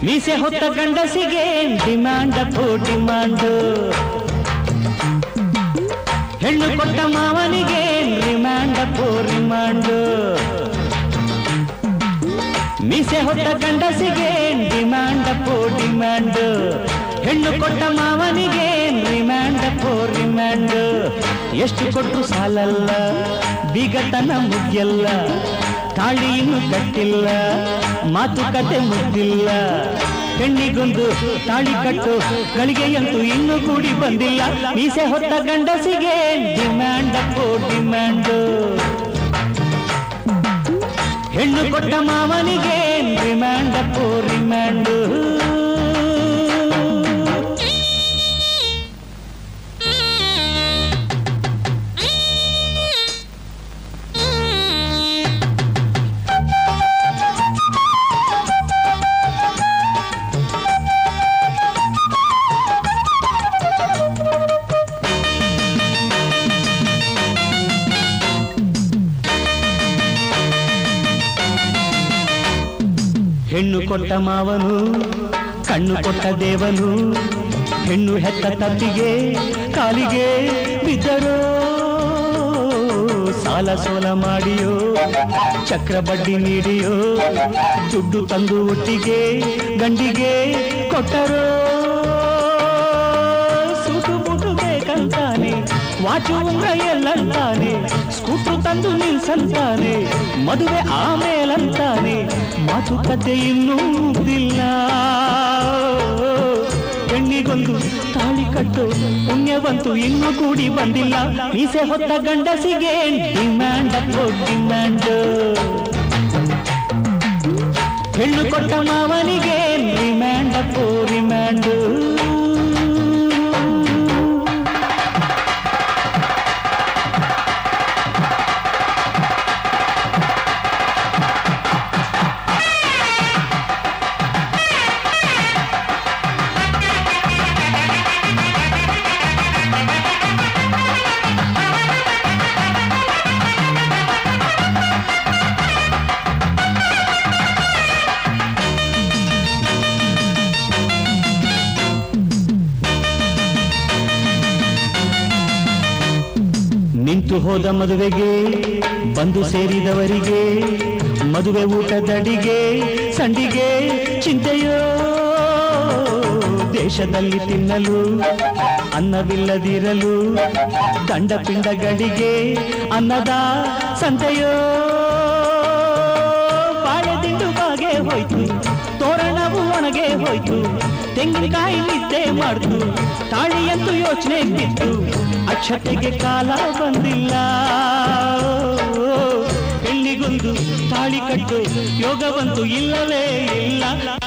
ಮೀಸೆ ಹೊತ್ತ ಗಂಡಸಿಗೆ ಡಿಮಾಂಡ್ ಪೋ ಡಿಮಾಂಡು ಹೆಣ್ಣು ಕೊಟ್ಟ ಮಾವನಿಗೆ ರಿಮಾಂಡ್ ಪೋ ರಿಮಾಂಡು ಮೀಸೆ ಹೊತ್ತ ಗಂಡಸಿಗೆ ಡಿಮಾಂಡ್ ಪೋ ಡಿಮಾಂಡ್ ಹೆಣ್ಣು ಕೊಟ್ಟ ಮಾವನಿಗೆ ರಿಮಾಂಡ್ ಪೋ ರಿಮಾಂಡ್ ಎಷ್ಟು ಕೊಟ್ಟರು ಸಾಲಲ್ಲ ಬಿಗತನ ಮುಗ್ಯಲ್ಲ ತಾಳಿ ಇನ್ನು ಕಟ್ಟಿಲ್ಲ ಮಾತುಕತೆ ಮುಗ್ದಿಲ್ಲ ಹೆಣ್ಣಿಗೊಂದು ತಾಳಿ ಕಟ್ಟು ಗಳಿಗೆಯಂತೂ ಇನ್ನೂ ಕೂಡಿ ಬಂದಿಲ್ಲ ಮೀಸೆ ಹೊತ್ತ ಗಂಡಸಿಗೆ ಡಿಮ್ಯಾಂಡ್ ಪೋ ಡಿಮ್ಯಾಂಡ್ ಹೆಣ್ಣು ಕೊಟ್ಟ ಮಾವನಿಗೆ ರಿಮ್ಯಾಂಡ್ ಪೋ ರಿಮ್ಯಾಂಡ್ ಹೆಣ್ಣು ಕೊಟ್ಟ ಮಾವನು ಕಣ್ಣು ಕೊಟ್ಟ ದೇವನು ಹೆಣ್ಣು ಹೆತ್ತ ತಪ್ಪಿಗೆ ಕಾಲಿಗೆ ಬಿದ್ದರು ಸಾಲ ಸೋಲ ಮಾಡಿಯೋ ಚಕ್ರ ಬಡ್ಡಿ ನೀಡಿಯೋ ದುಡ್ಡು ತಂದು ಒಟ್ಟಿಗೆ ಗಂಡಿಗೆ ಕೊಟ್ಟರೋ ಸೂಟು ಬುಟು ಬೇಕಂತಾನೆ ವಾಚು ಉಂಗ್ರ ಎಲ್ಲಂತಾನೆ ಸ್ಕೂಟ್ರು ತಂದು ನಿಲ್ಸಂತಾನೆ ಮದುವೆ ಆಮೇಲಂತಾನೆ ಮಾತುಕತೆ ಇನ್ನೂ ಮುಗ್ದಿಲ್ಲ ಹೆಣ್ಣಿಗೊಂದು ತಾಳಿ ಕಟ್ಟು ಪುಣ್ಯವಂತೂ ಇನ್ನೂ ಕೂಡಿ ಬಂದಿಲ್ಲ ಮೀಸೆ ಹೊತ್ತ ಗಂಡಸಿಗೆ ಡಿಮ್ಯಾಂಡ್ ಡಿಮ್ಯಾಂಡ್ ಹೆಣ್ಣು ಕೊಟ್ಟ ಮಾವನಿಗೆ ರಿಮ್ಯಾಂಡ್ ಪೋ ರಿಮ್ಯಾಂಡ್ ನಿಂತು ಹೋದ ಮದುವೆಗೆ ಬಂದು ಸೇರಿದವರಿಗೆ ಮದುವೆ ಊಟದಡಿಗೆ ಸಂಡಿಗೆ ಚಿಂತೆಯೋ ದೇಶದಲ್ಲಿ ತಿನ್ನಲು ಅನ್ನವಿಲ್ಲದಿರಲು ದಂಡ ಪಿಂಡಗಳಿಗೆ ಅನ್ನದ ಸಂತೆಯೋ ಬಾಳೆ ದಿಂಡು ಬಾಗೆ ಹೋಯ್ತು ತೋರಣವು ಒಣಗೆ ಹೋಯ್ತು ತೆಂಗಿನಕಾಯಿ ನಿದ್ದೆ ಮಾಡ್ತು ತಾಳಿಯಂತೂ ಯೋಚನೆ ಬಿತ್ತು ಅಕ್ಷತೆಗೆ ಕಾಲ ಬಂದಿಲ್ಲ ಹೆಣ್ಣಿಗೊಂದು ತಾಳಿ ಕಟ್ಟು ಯೋಗವಂತೂ ಇಲ್ಲವೇ ಇಲ್ಲ